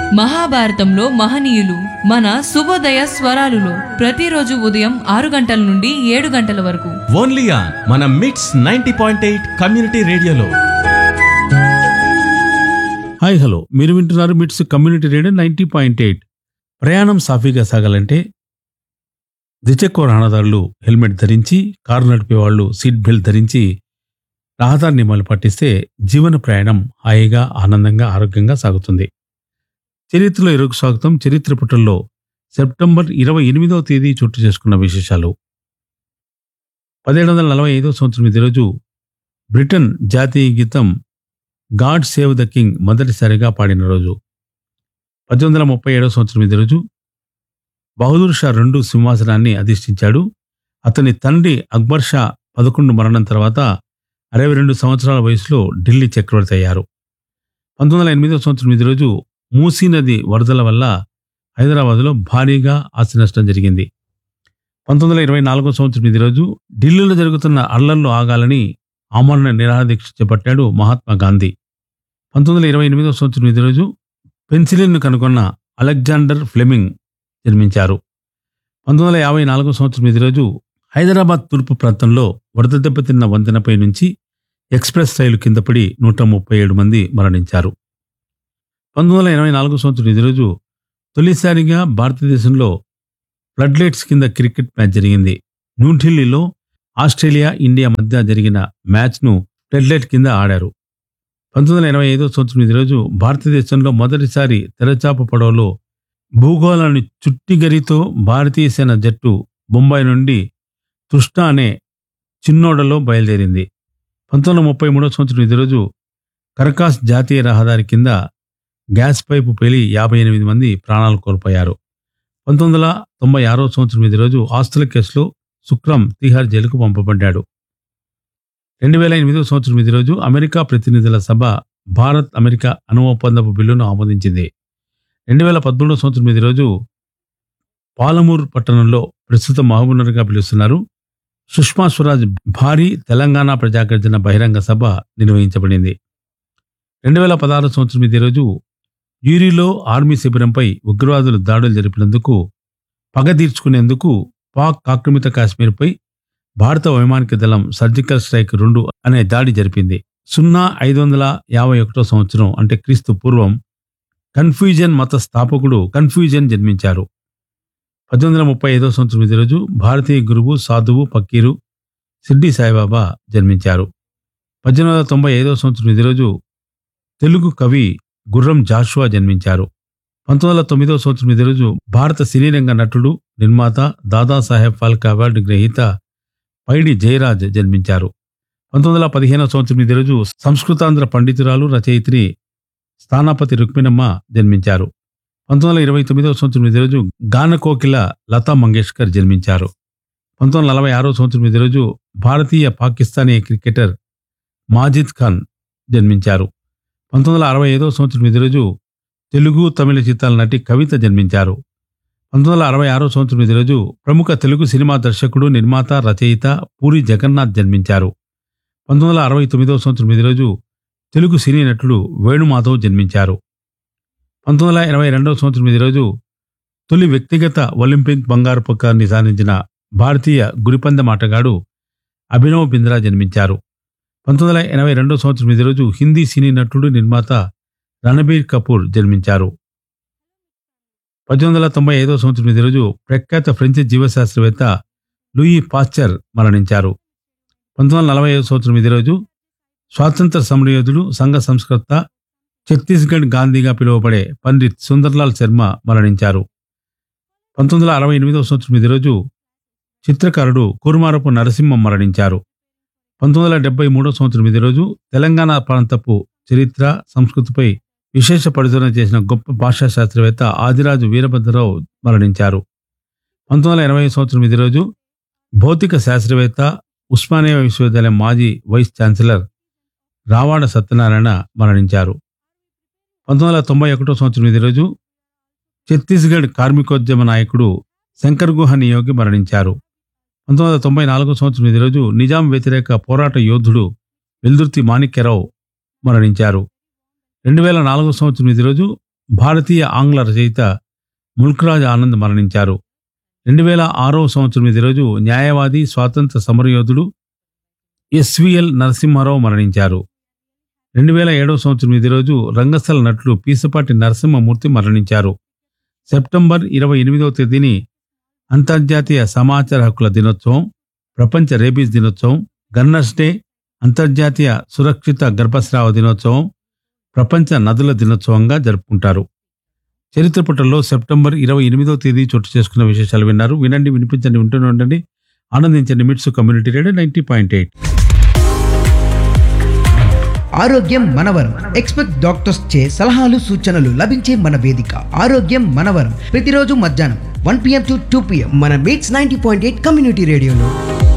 మహాభారతంలో మహనీయులు మన శుభోదయ స్వరాలులో ప్రతిరోజు ఉదయం ఆరు గంటల నుండి ఏడు గంటల వరకు ఓన్లీ ఆన్ మన MITS ninety point eight community రేడియోలో హాయ్ హలో మీరు వింటున్నారు MITS community radio ninety point eight ప్రయాణం సాఫీగా సాగాలంటే ద్విచక్ర వాహనదారులు హెల్మెట్ ధరించి కారు నడిపే వాళ్ళు సీట్ బెల్ట్ ధరించి రహదారి నియమాలు పాటిస్తే జీవన ప్రయాణం హాయిగా ఆనందంగా ఆరోగ్యంగా సాగుతుంది చరిత్రలో ఇరుగు స్వాగతం చరిత్ర పుటల్లో సెప్టెంబర్ ఇరవై ఎనిమిదవ తేదీ చోటు చేసుకున్న విశేషాలు పదిహేడు వందల నలభై ఐదో సంవత్సరం ఇదే రోజు బ్రిటన్ జాతీయ గీతం గాడ్ సేవ్ ద కింగ్ మొదటిసారిగా పాడిన రోజు పద్దెనిమిది వందల ముప్పై ఏడవ సంవత్సరం ఇదే రోజు బహదూర్ షా రెండు సింహాసనాన్ని అధిష్ఠించాడు అతని తండ్రి అక్బర్ షా పదకొండు మరణం తర్వాత అరవై రెండు సంవత్సరాల వయసులో ఢిల్లీ చక్రవర్తి అయ్యారు పంతొమ్మిది వందల ఎనిమిదవ సంవత్సరం ఇదే రోజు మూసీ నది వరదల వల్ల హైదరాబాద్లో భారీగా ఆస్తి నష్టం జరిగింది పంతొమ్మిది వందల ఇరవై నాలుగో సంవత్సరం ఇదే రోజు ఢిల్లీలో జరుగుతున్న అల్లర్లు ఆగాలని ఆమరణ నిరాహార దీక్ష చేపట్టాడు మహాత్మా గాంధీ పంతొమ్మిది వందల ఇరవై ఎనిమిదవ సంవత్సరం ఇదే రోజు పెన్సిలిన్ను కనుగొన్న అలెగ్జాండర్ ఫ్లెమింగ్ జన్మించారు పంతొమ్మిది వందల యాభై నాలుగో సంవత్సరం ఇదే రోజు హైదరాబాద్ తూర్పు ప్రాంతంలో వరద దెబ్బతిన్న వంతెనపై నుంచి ఎక్స్ప్రెస్ రైలు కింద పడి నూట ముప్పై ఏడు మంది మరణించారు పంతొమ్మిది వందల ఎనభై నాలుగో సంవత్సరం ఇదే రోజు తొలిసారిగా భారతదేశంలో ఫ్లడ్లైట్స్ కింద క్రికెట్ మ్యాచ్ జరిగింది న్యూఢిల్లీలో ఆస్ట్రేలియా ఇండియా మధ్య జరిగిన మ్యాచ్ను ఫ్లడ్లైట్ కింద ఆడారు పంతొమ్మిది వందల ఎనభై ఐదో సంవత్సరం ఇదే రోజు భారతదేశంలో మొదటిసారి తెరచాప పడవలో భూగోళాన్ని చుట్టిగరితో భారతీయ సేన జట్టు బొంబాయి నుండి తృష్ణ అనే చిన్నోడలో బయలుదేరింది పంతొమ్మిది వందల ముప్పై మూడో సంవత్సరం ఇదే రోజు కరకాస్ జాతీయ రహదారి కింద గ్యాస్ పైపు పేలి యాభై ఎనిమిది మంది ప్రాణాలు కోల్పోయారు పంతొమ్మిది వందల తొంభై ఆరో సంవత్సరం ఇదే రోజు ఆస్తుల కేసులో శుక్రం తిహార్ జైలుకు పంపబడ్డాడు రెండు వేల ఎనిమిదో సంవత్సరం ఇదే రోజు అమెరికా ప్రతినిధుల సభ భారత్ అమెరికా అణు ఒప్పందపు బిల్లును ఆమోదించింది రెండు వేల పదమూడో సంవత్సరం ఇదే రోజు పాలమూరు పట్టణంలో ప్రస్తుతం మహబూబ్నగర్గా పిలుస్తున్నారు సుష్మా స్వరాజ్ భారీ తెలంగాణ ప్రజాగర్జన బహిరంగ సభ నిర్వహించబడింది రెండు వేల పదహారు సంవత్సరం ఇదే రోజు యూరిలో ఆర్మీ శిబిరంపై ఉగ్రవాదులు దాడులు జరిపినందుకు పగ తీర్చుకునేందుకు పాక్ ఆక్రమిత కాశ్మీర్పై భారత వైమానిక దళం సర్జికల్ స్ట్రైక్ రెండు అనే దాడి జరిపింది సున్నా ఐదు వందల యాభై ఒకటో సంవత్సరం అంటే క్రీస్తు పూర్వం కన్ఫ్యూజన్ మత స్థాపకుడు కన్ఫ్యూజన్ జన్మించారు పద్దెనిమిది వందల ముప్పై ఐదో సంవత్సరం ఇదే రోజు భారతీయ గురువు సాధువు పక్కీరు సిడ్డి సాయిబాబా జన్మించారు పద్దెనిమిది వందల తొంభై ఐదో సంవత్సరం ఇదే రోజు తెలుగు కవి గుర్రం జాషువా జన్మించారు పంతొమ్మిది వందల తొమ్మిదో సంవత్సరం ఇదే రోజు భారత సినీ రంగ నటుడు నిర్మాత దాదాసాహెబ్ ఫాల్కే అవార్డు గ్రహీత పైడి జయరాజ్ జన్మించారు పంతొమ్మిది వందల పదిహేనవ సంవత్సరం ఇదే రోజు సంస్కృతాంధ్ర పండితురాలు రచయిత్రి స్థానాపతి రుక్మిణమ్మ జన్మించారు పంతొమ్మిది వందల ఇరవై తొమ్మిదవ సంవత్సరం ఇదే రోజు గాన కోకిల లతా మంగేష్కర్ జన్మించారు పంతొమ్మిది వందల నలభై ఆరో సంవత్సరం ఇదే రోజు భారతీయ పాకిస్తానీ క్రికెటర్ మాజిద్ ఖాన్ జన్మించారు పంతొమ్మిది వందల అరవై ఐదో సంవత్సరం ఇదే రోజు తెలుగు తమిళ చిత్రాల నటి కవిత జన్మించారు పంతొమ్మిది వందల అరవై ఆరో సంవత్సరం ఇదే రోజు ప్రముఖ తెలుగు సినిమా దర్శకుడు నిర్మాత రచయిత పూరి జగన్నాథ్ జన్మించారు పంతొమ్మిది వందల అరవై తొమ్మిదవ సంవత్సరం ఇదే రోజు తెలుగు సినీ నటుడు వేణుమాధవ్ జన్మించారు పంతొమ్మిది వందల ఎనభై రెండవ సంవత్సరం ఇదే రోజు తొలి వ్యక్తిగత ఒలింపిక్ బంగారు పక్కాన్ని సాధించిన భారతీయ గురిపందెం ఆటగాడు అభినవ్ బింద్రా జన్మించారు పంతొమ్మిది వందల ఎనభై రెండవ సంవత్సరం ఇదే రోజు హిందీ సినీ నటుడు నిర్మాత రణబీర్ కపూర్ జన్మించారు పద్దెనిమిది వందల తొంభై ఐదవ సంవత్సరం ఇదే రోజు ప్రఖ్యాత ఫ్రెంచ్ జీవశాస్త్రవేత్త లూయి పాస్చర్ మరణించారు పంతొమ్మిది వందల నలభై ఐదు సంవత్సరం ఇదే రోజు స్వాతంత్ర సమరయోధుడు సంఘ సంస్కర్త ఛత్తీస్గఢ్ గాంధీగా పిలువబడే పండిత్ సుందర్లాల్ శర్మ మరణించారు పంతొమ్మిది వందల అరవై ఎనిమిదవ సంవత్సరం ఇదే రోజు చిత్రకారుడు కురుమారపు నరసింహం మరణించారు పంతొమ్మిది వందల డెబ్బై మూడో సంవత్సరం ఇదే రోజు తెలంగాణ ప్రాంతపు చరిత్ర సంస్కృతిపై విశేష పరిశోధన చేసిన గొప్ప భాషా శాస్త్రవేత్త ఆదిరాజు వీరభద్రరావు మరణించారు పంతొమ్మిది వందల ఎనభై సంవత్సరం ఇదే రోజు భౌతిక శాస్త్రవేత్త ఉస్మానియా విశ్వవిద్యాలయం మాజీ వైస్ ఛాన్సలర్ రావాడ సత్యనారాయణ మరణించారు పంతొమ్మిది వందల తొంభై ఒకటో సంవత్సరం ఇదే రోజు ఛత్తీస్గఢ్ కార్మికోద్యమ నాయకుడు శంకర్ గుహ నియోగి మరణించారు పంతొమ్మిది వందల తొంభై నాలుగో సంవత్సరం ఇదే రోజు నిజాం వ్యతిరేక పోరాట యోధుడు వెల్దుర్తి మాణిక్యరావు మరణించారు రెండు వేల నాలుగో సంవత్సరం ఇదే రోజు భారతీయ ఆంగ్ల రచయిత ముల్క్రాజ్ ఆనంద్ మరణించారు రెండు వేల ఆరవ సంవత్సరం ఇదే రోజు న్యాయవాది స్వాతంత్ర సమరయోధుడు ఎస్విఎల్ నరసింహారావు మరణించారు రెండు వేల ఏడవ సంవత్సరం ఇదే రోజు రంగస్థల నటుడు పీసపాటి నరసింహమూర్తి మరణించారు సెప్టెంబర్ ఇరవై ఎనిమిదవ తేదీని అంతర్జాతీయ సమాచార హక్కుల దినోత్సవం ప్రపంచ రేబీస్ దినోత్సవం గన్నర్స్ డే అంతర్జాతీయ సురక్షిత గర్భస్రావ దినోత్సవం ప్రపంచ నదుల దినోత్సవంగా జరుపుకుంటారు చరిత్ర పుటల్లో సెప్టెంబర్ ఇరవై ఎనిమిదవ తేదీ చోటు చేసుకున్న విశేషాలు విన్నారు వినండి వినిపించండి వింటూనే ఉండండి ఆనందించండి MITS community radio ninety point eight ఆరోగ్యం మనవరం ఎక్స్పెక్ట్ డాక్టర్స్ చే సలహాలు సూచనలు లభించే మన వేదిక ఆరోగ్యం మనవరం ప్రతిరోజు మధ్యాహ్నం one PM to two PM మన MITS ninety point eight community రేడియోలో